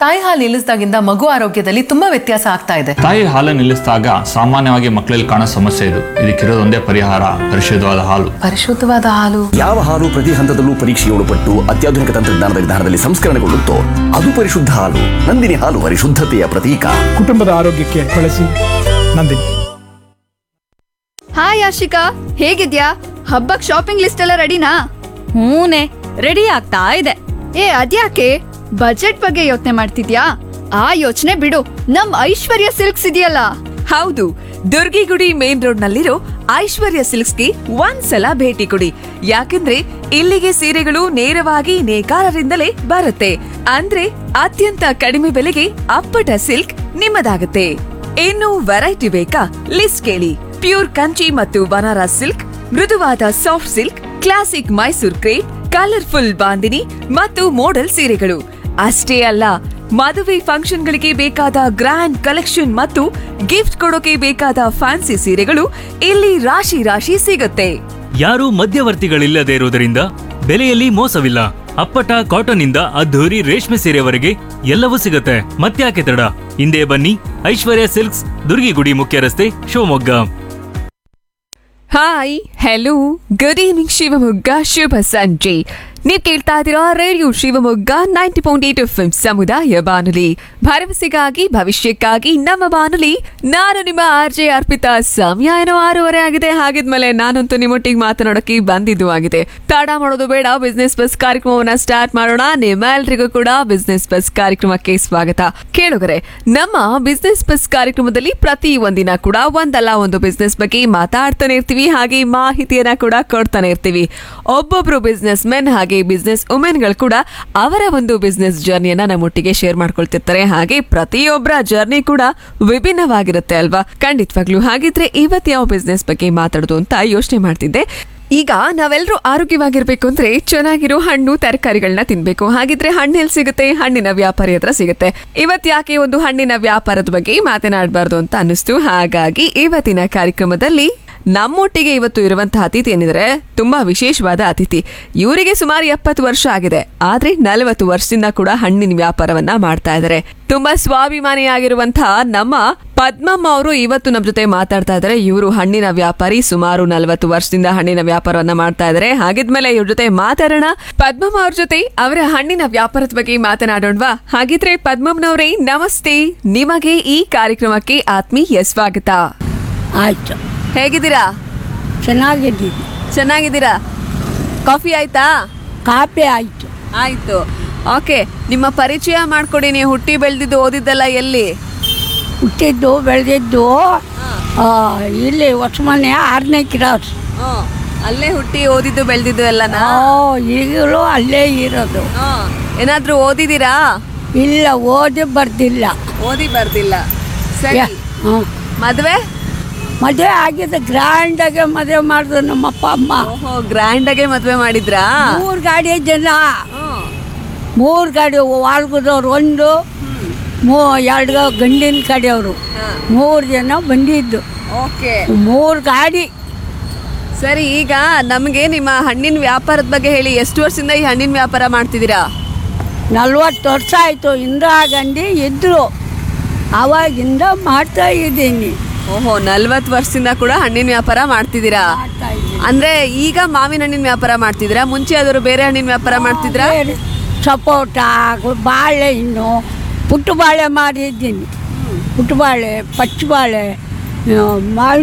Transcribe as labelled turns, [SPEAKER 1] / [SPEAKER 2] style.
[SPEAKER 1] ತಾಯಿ ಹಾಲು ನಿಲ್ಲಿಸಿದಾಗಿಂದ ಮಗು ಆರೋಗ್ಯದಲ್ಲಿ ತುಂಬಾ ವ್ಯತ್ಯಾಸ ಆಗ್ತಾ ಇದೆ
[SPEAKER 2] ತಾಯಿ ಹಾಲು ನಿಲ್ಲಿಸಿದಾಗ ಸಾಮಾನ್ಯವಾಗಿ ಮಕ್ಕಳಲ್ಲಿ ಕಾಣೋ ಸಮಸ್ಯೆ ಇದು ಇದಕ್ಕಿರೋದೊಂದೇ ಪರಿಹಾರ ಪರಿಶುದ್ಧವಾದ ಹಾಲು
[SPEAKER 1] ಪರಿಶುದ್ಧವಾದ ಹಾಲು
[SPEAKER 3] ಯಾವ ಹಾಲು ಪ್ರತಿ ಹಂತದಲ್ಲೂ ಪರೀಕ್ಷೆಗೆ ಒಳಪಟ್ಟು ಅತ್ಯಾಧುನಿಕ ತಂತ್ರಜ್ಞಾನದ ವಿಧಾನದಲ್ಲಿ ಸಂಸ್ಕರಣೆಗೊಳ್ಳುತ್ತೋ ಅದು ಪರಿಶುದ್ಧ ಹಾಲು ನಂದಿನಿ ಹಾಲು ಪರಿಶುದ್ಧತೆಯ ಪ್ರತೀಕ
[SPEAKER 4] ಕುಟುಂಬದ ಆರೋಗ್ಯಕ್ಕೆ ಬಳಸಿ ನಂದಿನಿ
[SPEAKER 5] ಹಾಯ್ ಆಶಿಕಾ ಹೇಗಿದ್ಯಾ ಹಬ್ಬಕ್ ಶಾಪಿಂಗ್ ಲಿಸ್ಟ್ ಎಲ್ಲ ರೆಡಿನಾ
[SPEAKER 6] ಹೂನೆ ರೆಡಿ ಆಗ್ತಾ ಇದೆ
[SPEAKER 5] ಏ ಅದ್ಯಾಕೆ ಬಜೆಟ್ ಬಗ್ಗೆ ಯೋಚನೆ ಮಾಡ್ತಿದ್ಯಾ ಆ ಯೋಚನೆ ಬಿಡು ನಮ್ ಐಶ್ವರ್ಯ ಸಿಲ್ಕ್ಸ್ ಇದೆಯಲ್ಲ
[SPEAKER 7] ಹೌದು ದುರ್ಗಿಗುಡಿ ಮೇನ್ ರೋಡ್ ನಲ್ಲಿರೋ ಐಶ್ವರ್ಯ ಸಿಲ್ಕ್ಸ್ಗೆ ಒಂದ್ಸಲ ಭೇಟಿ ಕೊಡಿ ಯಾಕಂದ್ರೆ ಇಲ್ಲಿಗೆ ಸೀರೆಗಳು ನೇರವಾಗಿ ನೇಕಾರರಿಂದಲೇ ಬರುತ್ತೆ ಅಂದ್ರೆ ಅತ್ಯಂತ ಕಡಿಮೆ ಬೆಲೆಗೆ ಅಪ್ಪಟ ಸಿಲ್ಕ್ ನಿಮ್ಮದಾಗುತ್ತೆ ಇನ್ನು ವೆರೈಟಿ ಬೇಕಾ ಲಿಸ್ಟ್ ಕೇಳಿ ಪ್ಯೂರ್ ಕಂಚಿ ಮತ್ತು ಬನಾರಸ್ ಸಿಲ್ಕ್ ಮೃದುವಾದ soft silk classic Mysore crepe colourful Bandhini ಮತ್ತು ಮೋಡಲ್ ಸೀರೆಗಳು ಅಷ್ಟೇ ಅಲ್ಲ ಮದುವೆ ಫಂಕ್ಷನ್ಗಳಿಗೆ ಬೇಕಾದ ಗ್ರ್ಯಾಂಡ್ ಕಲೆಕ್ಷನ್ ಮತ್ತು ಗಿಫ್ಟ್ ಕೊಡೋಕೆ ಬೇಕಾದ ಫ್ಯಾನ್ಸಿ ಸೀರೆಗಳು ಇಲ್ಲಿ ರಾಶಿ ರಾಶಿ ಸಿಗುತ್ತೆ
[SPEAKER 8] ಯಾರೂ ಮಧ್ಯವರ್ತಿಗಳಿಲ್ಲದೆ ಇರುವುದರಿಂದ ಬೆಲೆಯಲ್ಲಿ ಮೋಸವಿಲ್ಲ ಅಪ್ಪಟ ಕಾಟನ್ ಇಂದ ಅದ್ಧೂರಿ ರೇಷ್ಮೆ ಸೀರೆವರೆಗೆ ಎಲ್ಲವೂ ಸಿಗುತ್ತೆ ಮತ್ತ್ಯಾಕೆ ತಡ ಹಿಂದೆ ಬನ್ನಿ ಐಶ್ವರ್ಯ ಸಿಲ್ಕ್ಸ್ ದುರ್ಗಿಗುಡಿ ಮುಖ್ಯ ರಸ್ತೆ Shivamogga
[SPEAKER 7] hi hello good evening Shivamogga ಶುಭ ಸಂಜೆ ನೀವ್ ಕೇಳ್ತಾ ಇದ್ದೀರಾ radio Shivamogga ninety point eight F ಸಮುದಾಯ ಬಾನುಲಿ ಭರವಸೆಗಾಗಿ ಭವಿಷ್ಯಕ್ಕಾಗಿ ನಮ್ಮ ಬಾನುಲಿ ನಾನು ನಿಮ್ಮ ಆರ್ ಜೆ ಅರ್ಪಿತಾ ಸಮಯ ಏನೋ ಆರೂವರೆ ಆಗಿದೆ ಹಾಗಿದ್ಮೇಲೆ ನಾನಂತೂ ನಿಮ್ಮೊಟ್ಟಿಗೆ ಮಾತನಾಡೋಕೆ ಬಂದಿದ್ದು ಆಗಿದೆ ತಡ ಮಾಡೋದು ಬೇಡ ಬಿಸ್ನೆಸ್ ಬಸ್ ಕಾರ್ಯಕ್ರಮವನ್ನ ಸ್ಟಾರ್ಟ್ ಮಾಡೋಣ ನಿಮ್ಮೆಲ್ರಿಗೂ ಕೂಡ ಬಿಸ್ನೆಸ್ ಬಸ್ ಕಾರ್ಯಕ್ರಮಕ್ಕೆ ಸ್ವಾಗತ ಕೇಳುಗರೆ ನಮ್ಮ ಬಿಸ್ನೆಸ್ ಬಸ್ ಕಾರ್ಯಕ್ರಮದಲ್ಲಿ ಪ್ರತಿ ಒಂದಿನ ಕೂಡ ಒಂದಲ್ಲ ಒಂದು ಬಿಸ್ನೆಸ್ ಬಗ್ಗೆ ಮಾತಾಡ್ತಾನೆ ಇರ್ತೀವಿ ಹಾಗೆ ಮಾಹಿತಿಯನ್ನ ಕೂಡ ಕೊಡ್ತಾನೆ ಇರ್ತೀವಿ ಒಬ್ಬೊಬ್ರು ಬಿಸ್ನೆಸ್ ಮೆನ್ ಹಾಗೆ ಬಿಸ್ನೆಸ್ ವುಮೆನ್ಗಳು ಕೂಡ ಅವರ ಒಂದು ಬಿಸ್ನೆಸ್ ಜರ್ನಿಯನ್ನ ನಮ್ಮೊಟ್ಟಿಗೆ ಶೇರ್ ಮಾಡ್ಕೊಳ್ತಿರ್ತಾರೆ ಹಾಗೆ ಪ್ರತಿಯೊಬ್ಬರ ಜರ್ನಿ ಕೂಡ ವಿಭಿನ್ನವಾಗಿರುತ್ತೆ ಅಲ್ವಾ ಖಂಡಿತವಾಗ್ಲು ಹಾಗಿದ್ರೆ ಇವತ್ತು ಯಾವ ಬಿಸ್ನೆಸ್ ಬಗ್ಗೆ ಮಾತಾಡೋದು ಅಂತ ಯೋಚನೆ ಮಾಡ್ತಿದ್ದೆ ಈಗ ನಾವೆಲ್ಲರೂ ಆರೋಗ್ಯವಾಗಿರ್ಬೇಕು ಅಂದ್ರೆ ಚೆನ್ನಾಗಿರೋ ಹಣ್ಣು ತರಕಾರಿಗಳನ್ನ ತಿನ್ಬೇಕು ಹಾಗಿದ್ರೆ ಹಣ್ಣು ಎಲ್ಲಿ ಸಿಗುತ್ತೆ ಹಣ್ಣಿನ ವ್ಯಾಪಾರಿ ಹತ್ರ ಸಿಗುತ್ತೆ ಇವತ್ ಯಾಕೆ ಒಂದು ಹಣ್ಣಿನ ವ್ಯಾಪಾರದ ಬಗ್ಗೆ ಮಾತನಾಡಬಾರ್ದು ಅಂತ ಅನ್ನಿಸ್ತು ಹಾಗಾಗಿ ಇವತ್ತಿನ ಕಾರ್ಯಕ್ರಮದಲ್ಲಿ ನಮ್ಮೊಟ್ಟಿಗೆ ಇವತ್ತು ಇರುವಂತಹ ಅತಿಥಿ ಏನಿದ್ರೆ ತುಂಬಾ ವಿಶೇಷವಾದ ಅತಿಥಿ ಇವರಿಗೆ ಸುಮಾರು ಎಪ್ಪತ್ತು ವರ್ಷ ಆಗಿದೆ ಆದ್ರೆ ನಲವತ್ತು ವರ್ಷದಿಂದ ಕೂಡ ಹಣ್ಣಿನ ವ್ಯಾಪಾರವನ್ನ ಮಾಡ್ತಾ ಇದ್ದಾರೆ ತುಂಬಾ ಸ್ವಾಭಿಮಾನಿಯಾಗಿರುವಂತಹ ನಮ್ಮ ಪದ್ಮಮ್ಮ ಅವರು ಇವತ್ತು ನಮ್ಮ ಜೊತೆ ಮಾತಾಡ್ತಾ ಇದ್ದಾರೆ ಇವರು ಹಣ್ಣಿನ ವ್ಯಾಪಾರಿ ಸುಮಾರು ನಲವತ್ತು ವರ್ಷದಿಂದ ಹಣ್ಣಿನ ವ್ಯಾಪಾರವನ್ನ ಮಾಡ್ತಾ ಇದ್ದಾರೆ ಹಾಗಿದ್ಮೇಲೆ ಇವ್ರ ಜೊತೆ ಮಾತಾಡೋಣ ಪದ್ಮಮ್ಮ ಅವ್ರ ಜೊತೆ ಅವರ ಹಣ್ಣಿನ ವ್ಯಾಪಾರದ ಬಗ್ಗೆ ಮಾತನಾಡೋಣವಾ ಹಾಗಿದ್ರೆ ಪದ್ಮಮ್ಮನವರೇ ನಮಸ್ತೆ ನಿಮಗೆ ಈ ಕಾರ್ಯಕ್ರಮಕ್ಕೆ ಆತ್ಮೀಯ ಸ್ವಾಗತ
[SPEAKER 9] ಆಯ್ತು
[SPEAKER 7] ಹೇಗಿದ್ದೀರಾ
[SPEAKER 9] ಚೆನ್ನಾಗಿದ್ದೀನಿ
[SPEAKER 7] ಚೆನ್ನಾಗಿದ್ದೀರಾ ಕಾಫಿ ಆಯ್ತಾ
[SPEAKER 9] ಕಾಪಿ ಆಯ್ತು
[SPEAKER 7] ಆಯ್ತು ಓಕೆ ನಿಮ್ಮ ಪರಿಚಯ ಮಾಡ್ಕೊಡಿ ನೀವು ಹುಟ್ಟಿ ಬೆಳೆದಿದ್ದು ಓದಿದ್ದೆಲ್ಲ ಎಲ್ಲಿ
[SPEAKER 9] ಹುಟ್ಟಿದ್ದು ಬೆಳೆದಿದ್ದು ಆ, ಇಲ್ಲಿ ಹೊಸಮನೆ ಆರನೇ ಕ್ರಾಸ್
[SPEAKER 7] ಅಲ್ಲೇ ಹುಟ್ಟಿ ಓದಿದ್ದು ಬೆಳೆದಿದ್ದು ಎಲ್ಲನಾ
[SPEAKER 9] ಓ ಈಗಲೂ ಅಲ್ಲೇ ಇರೋದು
[SPEAKER 7] ಏನಾದ್ರೂ ಓದಿದ್ದೀರಾ
[SPEAKER 9] ಇಲ್ಲ ಓದಿ ಬರ್ದಿಲ್ಲ
[SPEAKER 7] ಓದಿ ಬರ್ದಿಲ್ಲ ಸರಿ
[SPEAKER 9] ಯಾ- ಹ್ಮ್.
[SPEAKER 7] ಮದ್ವೆ
[SPEAKER 9] ಮದುವೆ ಆಗಿದೆ ಗ್ರ್ಯಾಂಡಾಗೆ ಮದುವೆ ಮಾಡಿದ್ರು ನಮ್ಮಪ್ಪ ಅಮ್ಮ
[SPEAKER 7] ಓಹೋ ಗ್ರ್ಯಾಂಡ್ ಆಗಿ ಮದ್ವೆ ಮಾಡಿದ್ರಾ
[SPEAKER 9] ಮೂರು ಗಾಡಿ ಜನ ಮೂರು ಗಾಡಿ ವಾಲ್ಗದವ್ರು ಒಂದು ಮೂ ಎರಡು ಗಂಡಿನ ಕಡೆಯವರು ಮೂರು ಜನ ಬಂದಿದ್ದು
[SPEAKER 7] ಓಕೆ
[SPEAKER 9] ಮೂರು ಗಾಡಿ
[SPEAKER 7] ಸರಿ ಈಗ ನಮಗೆ ನಿಮ್ಮ ಹಣ್ಣಿನ ವ್ಯಾಪಾರದ ಬಗ್ಗೆ ಹೇಳಿ ಎಷ್ಟು ವರ್ಷದಿಂದ ಈ ಹಣ್ಣಿನ ವ್ಯಾಪಾರ ಮಾಡ್ತಿದ್ದೀರಾ
[SPEAKER 9] ನಲ್ವತ್ತು ವರ್ಷ ಆಯಿತು ಇಂದಿರಾ ಗಾಂಧಿ ಇದ್ದರು ಆವಾಗಿಂದ ಮಾಡ್ತಾ ಇದ್ದೀನಿ
[SPEAKER 7] ಓಹೋ ನಲ್ವತ್ತು ವರ್ಷದಿಂದ ಕೂಡ ಹಣ್ಣಿನ ವ್ಯಾಪಾರ ಮಾಡ್ತಿದ್ದೀರಾ
[SPEAKER 9] ಮಾಡ್ತಾ ಇದ್ದೀನಿ
[SPEAKER 7] ಅಂದ್ರೆ ಈಗ ಮಾವಿನ ಹಣ್ಣಿನ ವ್ಯಾಪಾರ ಮಾಡ್ತಿದ್ದೀರಾ ಮುಂಚೆ ಯಾವ್ದಾದ್ರು ಬೇರೆ ಹಣ್ಣಿನ ವ್ಯಾಪಾರ ಮಾಡ್ತಿದ್ರಾ
[SPEAKER 9] ಬೇರೆ ಸಪೋಟ ಬಾಳೆಹಣ್ಣು ಪುಟ್ಟು ಬಾಳೆ ಮಾರಿದ್ದೀನಿ ಪುಟ್ಟು ಬಾಳೆ ಪಚ್ಚ ಬಾಳೆ ಮಾವಿನ